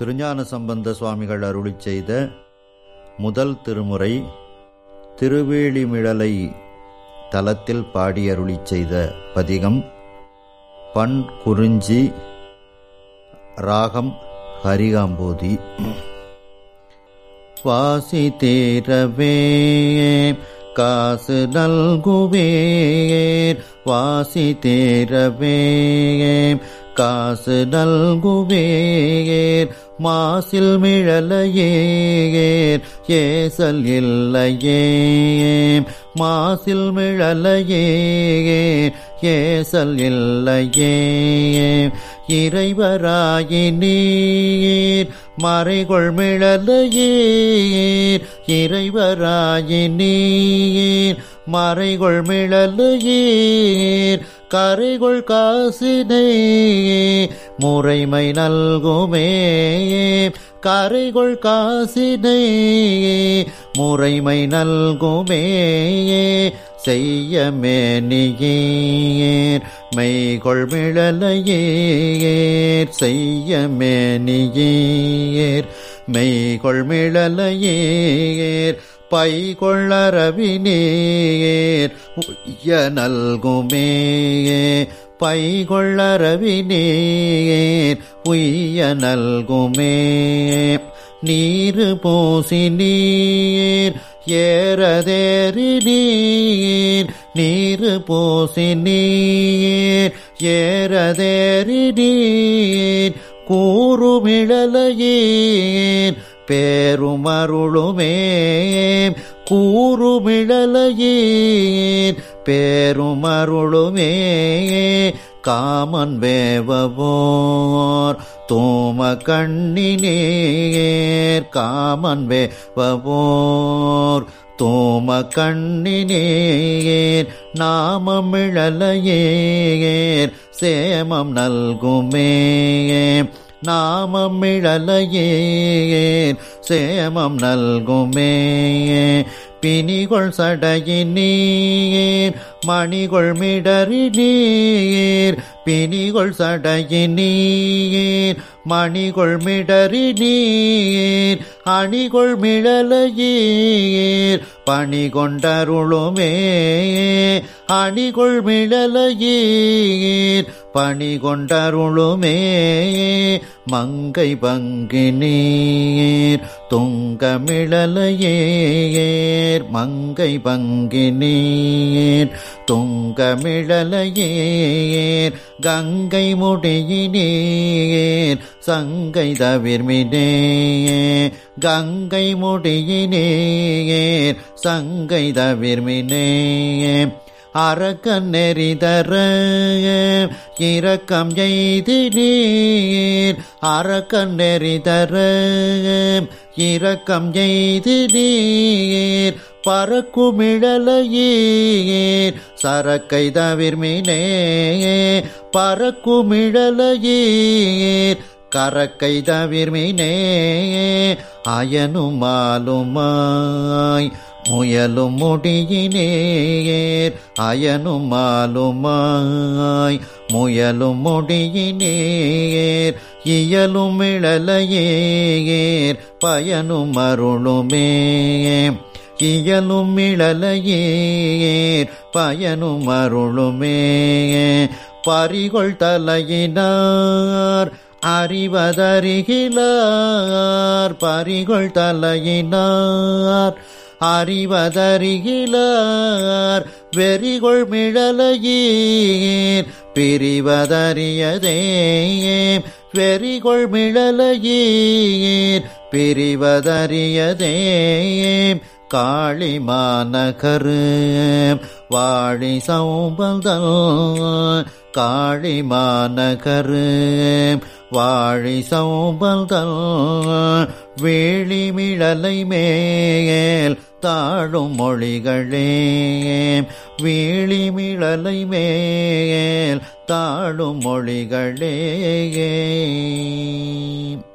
திருஞான சம்பந்த சுவாமிகள் அருளிச் செய்த முதல் திருமுறை திருவேளிமிழலை தலத்தில் பாடி அருளிச் செய்த பதிகம் பண் குறிஞ்சி ராகம் ஹரிகாம்போதி வாசி தீரவே காசு நல்குவேர் வாசி தேரவே காசு நல்குவேர் மாசில் மிழலையேர் ஏசல் இல்லையே மாசில் மிழலையேர் ஏசல் இல்லையே இறைவராயினீர் மறைகொள் மிழலையீர் இறைவராயினீர் மறைகொள் மிழலையீர் கரைகொள் காசினை முறைமை நல்குமே கரைகொள் காசினை முறைமை நல்குமே செய்ய மேனியேர் மெய்கொள் மிழலையேர் செய்ய மேனியேர் மெய்கொள் மிழலையேர் பைகொள்ளரவினேர் உய்ய நல்குமே பைகொள்ளரவினேர் உய்ய நல்குமே நீரு பூசி நீர் ஏறதேறி நீர் நீரு பூசி நீர் ஏறதேறி நீர் கூறுமிழலையேன் பேருமருளுமே கூறுமிழலையேன் பேருமருளுமே காமன் வேவவோர் தோம கண்ணினேர் காமன் வேவவோர் தோம கண்ணினேர் நாமமிழலையேர் சேமம் நல்குமே நாமமிழலையேர் சேமம் நல்குமே பிணிகொள் சடையினீர் மணிகொள் மிடறி நீர் பிணிகொள் சடையினீர் மணிகொள் மிடறி நீர் அணிகொள் மிழலையீர் பணி கொண்டருளுமே அணிகொள் மிழலையீர் பணி கொண்டருளுமே மங்கை பங்கினீர் துங்கமிழலையேர் மங்கை பங்கினீர் துங்கமிழலையேர் கங்கை முடியினீர் சங்கை தவிர்மினே கங்கை முடியினேர் சங்கை தவிர்மினே அரக்கன் நெறிதர இரக்கம் எய்தி நீர் அரக்கன் நெறிதர இரக்கம் எய்தி நீர் பறக்குமிழலையீர் சரக்கை தவிர்மினே பறக்குமிழலையீர் கரக்கை தவிர்மினே அயனுமாலுமாய் முயலும் முடியினேர் அயனும் மாலுமாய் முயலும் முடியினேர் இயலும் இழலையேர் பயனும் அருளுமே இயலும் இழலையேர் பயனும் அருளுமே பறிகொள் தலையினார் அறிவதறிகிலார் பறிகொள் தலையினார் அறிவதறிகிலார் வெறிகொள் மிழலையீர் பிரிவதறியதே வெறிகொள் மிழலையீர் பிரிவதறியதே காளி மாநகரு வாழி சௌபந்தல் காளி மாநகரு வாழி சௌபந்தல் வேளிமிழலை மேல் தாழும் மொழிகளே வேளிமிழலை மேல் தாழும் மொழிகளே